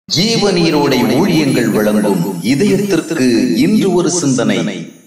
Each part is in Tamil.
ஜீவநீரோடை ஊழியங்கள் வழங்கும் இதயத்திற்கு இன்று ஒரு சிந்தனை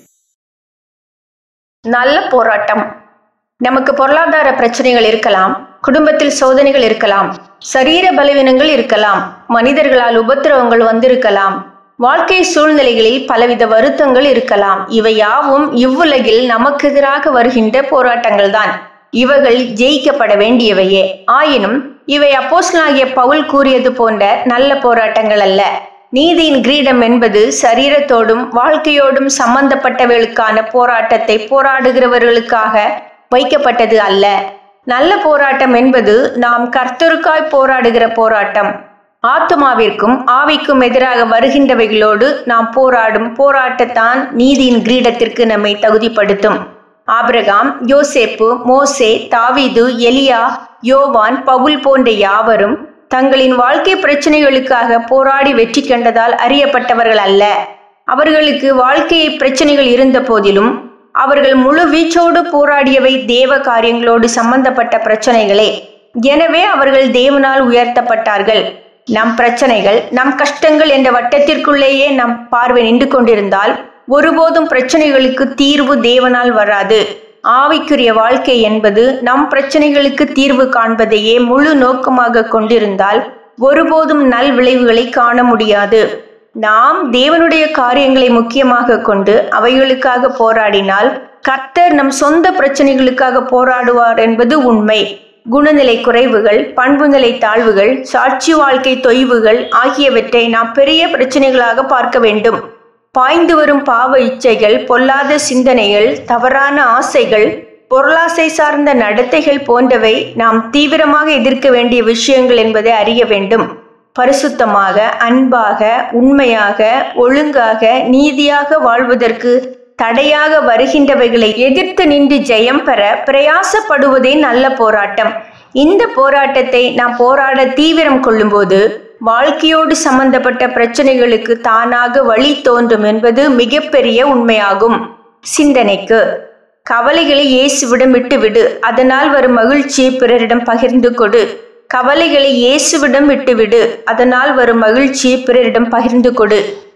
நல்ல போராட்டம் நமக்கு பொருளாதார பிரச்சனைகள் இருக்கலாம் குடும்பத்தில் சோதனைகள் இருக்கலாம் சரீர பலவீனங்கள் இருக்கலாம் மனிதர்களால் உபத்திரவங்கள் வந்திருக்கலாம் வாழ்க்கை சூழ்நிலைகளில் பலவித வருத்தங்கள் இருக்கலாம் இவை யாவும் இவ்வுலகில் நமக்கு எதிராக வருகின்ற போராட்டங்கள் தான் இவைகள் ஜெயிக்கப்பட வேண்டியவையே ஆயினும் இவை அப்போஸ்தலனாகிய பவுல் கூறியது போன்ற நல்ல போராட்டங்கள் அல்ல நீதியின் கிரீடம் என்பது சரீரத்தோடும் வாழ்க்கையோடும் சம்பந்தப்பட்டவர்களுக்கான போராட்டத்தை போராடுகிறவர்களுக்காக வைக்கப்பட்டது அல்ல நல்ல போராட்டம் என்பது நாம் கர்த்தருக்காய் போராடுகிற போராட்டம் ஆத்துமாவிற்கும் ஆவிக்கும் எதிராக வருகின்றவைகளோடு நாம் போராடும் போராட்டத்தான் நீதியின் கிரீடத்திற்கு நம்மை தகுதிப்படுத்தும் ஆபிரகாம் யோசேப்பு மோசே தாவீது எலியா யோவான் பவுல் போன்ற யாவரும் தங்களின் வாழ்க்கை பிரச்சனைகளுக்காக போராடி வெற்றி கண்டதால் அறியப்பட்டவர்கள் அல்ல அவர்களுக்கு வாழ்க்கை பிரச்சனைகள் இருந்த போதிலும் அவர்கள் முழு வீச்சோடு போராடியவை தேவ காரியங்களோடு சம்பந்தப்பட்ட பிரச்சனைகளே எனவே அவர்கள் தேவனால் உயர்த்தப்பட்டார்கள் நம் பிரச்சனைகள் நம் கஷ்டங்கள் என்ற வட்டத்திற்குள்ளேயே நம் பார்வை நின்று கொண்டிருந்தால் ஒருபோதும் பிரச்சனைகளுக்கு தீர்வு தேவனால் வராது ஆவிக்குரிய வாழ்க்கை என்பது நம் பிரச்சனைகளுக்கு தீர்வு காண்பதையே முழு நோக்கமாக கொண்டிருந்தால் ஒருபோதும் நல் விளைவுகளை காண முடியாது நாம் தேவனுடைய காரியங்களை முக்கியமாக கொண்டு அவைகளுக்காக போராடினால் கர்த்தர் நம் சொந்த பிரச்சனைகளுக்காக போராடுவார் என்பது உண்மை குணநிலை குறைவுகள் பண்புநிலை தாழ்வுகள் சாட்சி வாழ்க்கை தொய்வுகள் ஆகியவற்றை நாம் பெரிய பிரச்சனைகளாக பார்க்க வேண்டும் பாய்ந்து வரும் பாவ இச்சைகள் பொல்லாத சிந்தனைகள் தவறான ஆசைகள் பொருளாசை சார்ந்த நடத்தைகள் போன்றவை நாம் தீவிரமாக எதிர்க்க வேண்டிய விஷயங்கள் என்பதை அறிய வேண்டும் பரிசுத்தமாக அன்பாக உண்மையாக ஒழுங்காக நீதியாக வாழ்வதற்கு தடையாக வருகின்றவைகளை எதிர்த்து நின்று ஜெயம் பெற பிரயாசப்படுவதே நல்ல போராட்டம் இந்த போராட்டத்தை நாம் போராட தீவிரம் கொள்ளும்போது வாழ்க்கையோடு சம்பந்தப்பட்ட பிரச்சனைகளுக்கு தானாக வழி தோன்றும் என்பது மிகப்பெரிய உண்மையாகும் சிந்தனைக்கு கவலைகளை இயேசுவிடம் விட்டுவிடு அதனால் வரும் மகிழ்ச்சியை பிறரிடம் பகிர்ந்து கொடு கவலைகளை இயேசுவிடம் விட்டுவிடு அதனால் வரும் மகிழ்ச்சியை பிறரிடம் பகிர்ந்து கொடு